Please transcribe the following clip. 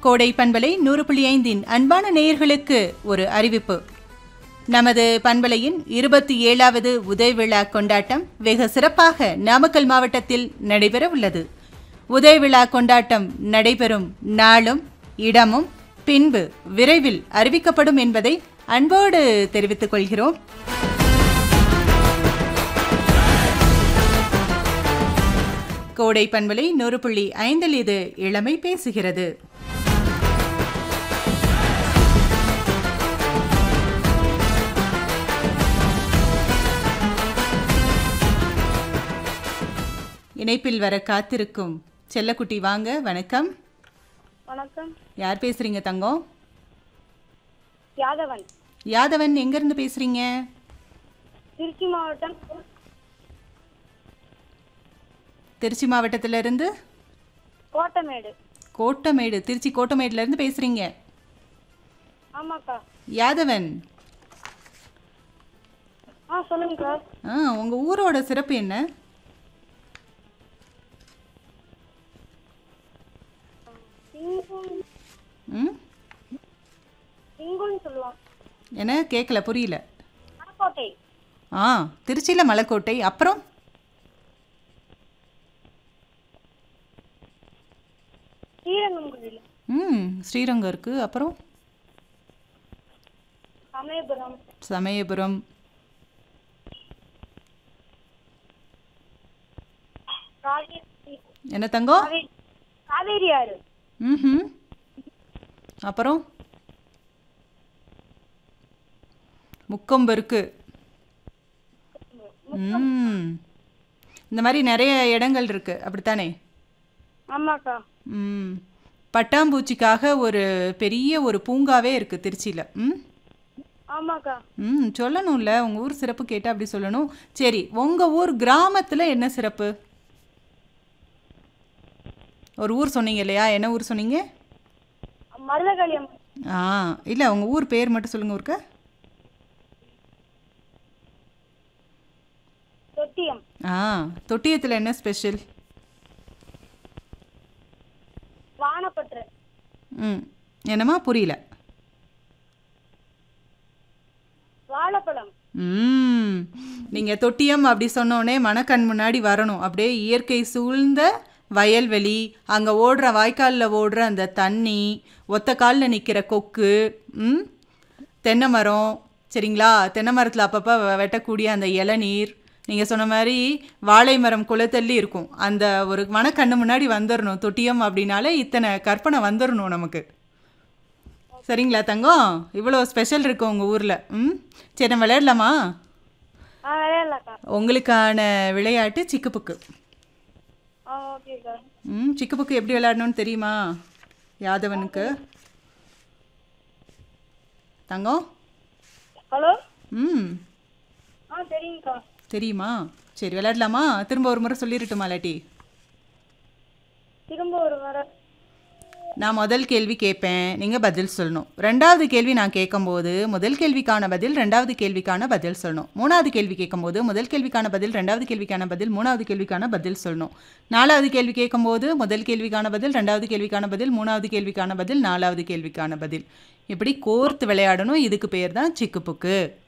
கோடை பண்பலை நூறு புள்ளி ஐந்தின் அன்பான நேயர்களுக்கு ஒரு அறிவிப்பு நமது பண்பலையின் இருபத்தி ஏழாவது உதய விழா கொண்டாட்டம் வெகு சிறப்பாக நாமக்கல் மாவட்டத்தில் நடைபெற உள்ளது உதய விழா கொண்டாட்டம் நடைபெறும் நாளும் இடமும் பின்பு விரைவில் அறிவிக்கப்படும் என்பதை அன்போடு தெரிவித்துக் கொள்கிறோம் கோடை பண்பலை நூறு புள்ளி ஐந்தில் இது இளமை பேசுகிறது இணைப்பில் வர காத்திருக்கும் செல்லக்குட்டி வாங்க வணக்கம் வணக்கம் யார் பேசுறீங்க தங்கம் யாதவன் யாதவன் எங்கிருந்து பேசுறீங்க திருச்சி மாவட்டம் திருச்சி மாவட்டத்துல இருந்து கோட்டமேடு கோட்டமேடு திருச்சி கோட்டமேடுல இருந்து பேசுறீங்க ஆமாக்கா யாதவன் ஆ சொல்லுங்கக்கா ஆ உங்க ஊரோட சிறப்பு என்ன சிங்கும் ம் சிங்குன்னு சொல்லுவான் என்ன கேட்கல புரியல மணக்கோட்டை ஆ திருச்சியில் மலைக்கோட்டை அப்புறம் ஸ்ரீரங்கம் கோயில் ம் ஸ்ரீரங்கம் இருக்கு அப்புறம் சமயபுரம் சமயபுரம் காவேரி என்ன தங்கம் காவேரி காவேரி ஆறு ம் அப்புறம் முக்கொம்பு இருக்கு ம் இந்த மாதிரி நிறைய இடங்கள் இருக்கு அப்படித்தானே ஆமாக்கா ம் பட்டாம்பூச்சிக்காக ஒரு பெரிய ஒரு பூங்காவே இருக்கு திருச்சியில் ம் ஆமாக்கா ம் சொல்லணும்ல உங்கள் ஊர் சிறப்பு கேட்டால் அப்படி சொல்லணும் சரி உங்கள் ஊர் கிராமத்தில் என்ன சிறப்பு ஒரு ஊர் சொன்னீங்க இல்லையா என்ன ஊர் சொன்னீங்க மருதகாளியம் ஆ இல்லை உங்கள் ஊர் பேர் மட்டும் சொல்லுங்கள் ஊருக்கு தொட்டியம் ஆ தொட்டியத்தில் என்ன ஸ்பெஷல் வானப்பற்று ம் என்னம்மா புரியல வாழைப்பழம் ம் நீங்கள் தொட்டியம் அப்படி சொன்னோடனே மனக்கண் முன்னாடி வரணும் அப்படியே இயற்கை சூழ்ந்த வயல்வெளி அங்கே ஓடுற வாய்க்காலில் ஓடுற அந்த தண்ணி ஒத்த காலில் நிற்கிற கொக்கு ம் தென்னை மரம் சரிங்களா தென்னை மரத்தில் அப்பப்போ வெட்டக்கூடிய அந்த இளநீர் நீங்கள் சொன்ன மாதிரி வாழை மரம் குளத்தள்ளி இருக்கும் அந்த ஒரு மனக்கண்ணு முன்னாடி வந்துடணும் தொட்டியம் அப்படின்னாலே இத்தனை கற்பனை வந்துடணும் நமக்கு சரிங்களா தங்கம் இவ்வளோ ஸ்பெஷல் இருக்கு உங்கள் ஊரில் ம் சரி நம்ம விளையாடலாமா ஆ விளையாடலாக்கா உங்களுக்கான விளையாட்டு சிக்குப்புக்கு ஆ ஓகேக்கா ம் சிக்குப்புக்கு எப்படி விளையாடணும்னு தெரியுமா யாதவனுக்கு தங்கம் ஹலோ ம் ஆ சரிங்கக்கா தெரியுமா சரி விளையாடலாமா திரும்ப ஒரு முறை சொல்லிடட்டுமா இல்லாட்டி திரும்ப ஒரு வர நான் முதல் கேள்வி கேட்பேன் நீங்கள் பதில் சொல்லணும் ரெண்டாவது கேள்வி நான் கேட்கும்போது முதல் கேள்விக்கான பதில் ரெண்டாவது கேள்விக்கான பதில் சொல்லணும் மூணாவது கேள்வி கேட்கும்போது முதல் கேள்விக்கான பதில் ரெண்டாவது கேள்விக்கான பதில் மூணாவது கேள்விக்கான பதில் சொல்லணும் நாலாவது கேள்வி கேட்கும்போது முதல் கேள்விக்கான பதில் ரெண்டாவது கேள்விக்கான பதில் மூணாவது கேள்விக்கான பதில் நாலாவது கேள்விக்கான பதில் இப்படி கோர்த்து விளையாடணும் இதுக்கு பேர் தான் சிக்குப்புக்கு